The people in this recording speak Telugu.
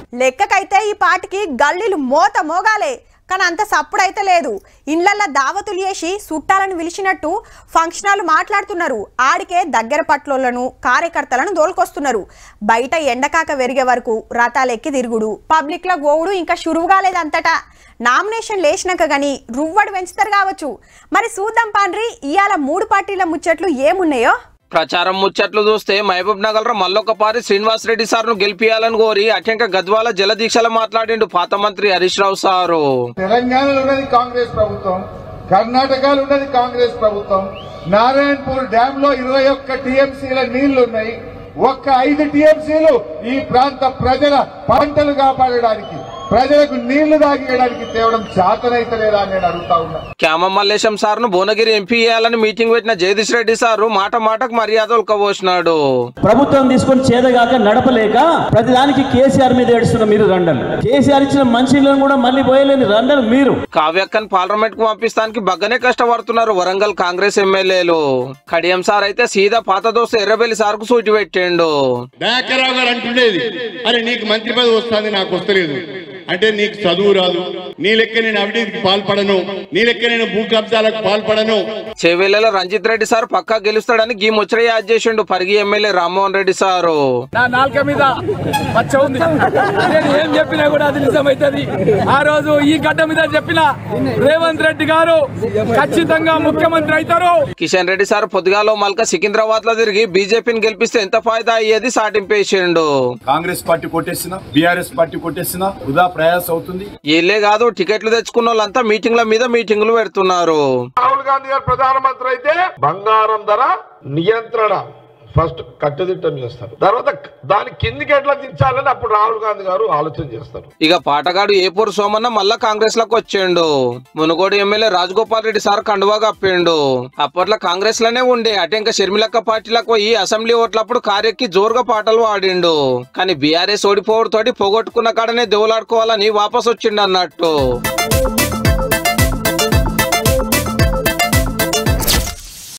లెక్కకైతే ఈ పాటికి గల్లీలు మోత మోగాలే కానీ అంత సప్పుడైతే లేదు ఇండ్లల్లో దావతులు చేసి చుట్టాలను పిలిచినట్టు ఫంక్షనాలు మాట్లాడుతున్నారు ఆడికే దగ్గర పట్లోళ్లను కార్యకర్తలను దోలుకొస్తున్నారు బయట ఎండకాక వెరిగే వరకు రథాలెక్కి తిరుగుడు పబ్లిక్లో గోవుడు ఇంకా షురువు కాలేదంతటా నామినేషన్ లేచినాక గాని రువ్వడు పెంచుతారు కావచ్చు మరి చూద్దాం పాండ్రి ఇవాళ మూడు పార్టీల ముచ్చట్లు ఏమున్నాయో ప్రచారం ముచ్చట్లు చూస్తే మహబూబ్ నగర్ లో మల్లొకపారి శ్రీనివాస్ రెడ్డి సార్ ను గెలిపియాలని కోరి అత్యంక గద్వాల జల దీక్షలు మాట్లాడిండు పాత మంత్రి హరీష్ రావు సారు తెలంగాణలో ఉన్నది కాంగ్రెస్ ప్రభుత్వం కర్ణాటకలో ఉన్నది కాంగ్రెస్ ప్రభుత్వం నారాయణపూర్ డ్యామ్ లో ఇరవై ఒక్క టీఎంసీల నీళ్లు ఉన్నాయి ఒక్క ఐదు టీఎంసీలు ఈ ప్రాంత ప్రజల పంటలు కాపాడడానికి ప్రజలకు నీళ్లు తాగియడానికి తేవడం చేతనైతలేదా అని నేను అడుగుతా ఉన్నా క్యామ మల్లేశం సార్ ను భువనగిరి ఎంపీ చేయాలని మీటింగ్ పెట్టిన జగదీష్ రెడ్డి సారు మాట మాటకు మర్యాద ఉల్కబోసినాడు ప్రభుత్వం తీసుకొని చేదగాక నడపలేక ప్రతిదానికి కేసీఆర్ మీద ఏడుస్తున్న మీరు రండలు కేసీఆర్ ఇచ్చిన మంచిలను కూడా మళ్ళీ పోయలేని రండలు మీరు కావ్యక్కన్ పార్లమెంట్ కు పంపిస్తానికి బగ్గనే కష్టపడుతున్నారు వరంగల్ కాంగ్రెస్ ఎమ్మెల్యేలు కడియం సార్ అయితే సీదా పాత దోస్తు ఎర్రబెల్లి సార్ కు సూటి పెట్టిండు దయాకర్రావు గారు అంటుండేది అరే నీకు మంత్రి పదవి వస్తుంది నాకు వస్తలేదు అంటే నీకు చదువు రాదు నీ లెక్క నేను అవినీతికి పాల్పడను నీ లెక్క నేను భూ కబ్జాలకు పాల్పడను చేవెళ్లలో రంజిత్ రెడ్డి సార్ పక్కా గెలుస్తాడని గీ ముచ్చట యాద్ చేసిండు పరిగి ఎమ్మెల్యే రామ్మోహన్ రెడ్డి సారు నా నాలుక మీద పచ్చ ఉంది నేను ఏం చెప్పినా కూడా అది నిజమైతుంది ఆ రోజు ఈ గడ్డ మీద చెప్పిన రేవంత్ రెడ్డి గారు ఖచ్చితంగా ముఖ్యమంత్రి అవుతారు కిషన్ రెడ్డి సార్ పొద్దుగాలో మల్క సికింద్రాబాద్ లో తిరిగి బీజేపీని గెలిపిస్తే ఎంత ఫాయిదా అయ్యేది సాటింపేసిండు కాంగ్రెస్ పార్టీ కొట్టేసిన బీఆర్ఎస్ పార్టీ కొట్టేసిన వృధా ప్రయాస అవుతుంది వీళ్ళే కాదు టికెట్లు తెచ్చుకున్న వాళ్ళంతా మీటింగ్ల మీద మీటింగులు పెడుతున్నారు రాహుల్ గాంధీ గారు ప్రధానమంత్రి అయితే బంగారం ధర నియంత్రణ ఫస్ట్ కట్టుదిట్టం చేస్తారు తర్వాత దాని కిందికి ఎట్లా దించాలని అప్పుడు రాహుల్ గాంధీ గారు ఆలోచన చేస్తారు ఇక పాటగాడు ఏపూరు సోమన్న మళ్ళా కాంగ్రెస్ లోకి వచ్చిండు మునుగోడు ఎమ్మెల్యే రాజగోపాల్ రెడ్డి సార్ కండువా కప్పిండు అప్పట్లో కాంగ్రెస్ లోనే ఉండే అటెంక షర్మిలక్క పార్టీలకు పోయి అసెంబ్లీ ఓట్లప్పుడు కారెక్కి జోరుగా పాటలు పాడిండు కానీ బీఆర్ఎస్ ఓడిపోవడంతోటి పోగొట్టుకున్న కాడనే దేవులాడుకోవాలని వాపస్ వచ్చిండు అన్నట్టు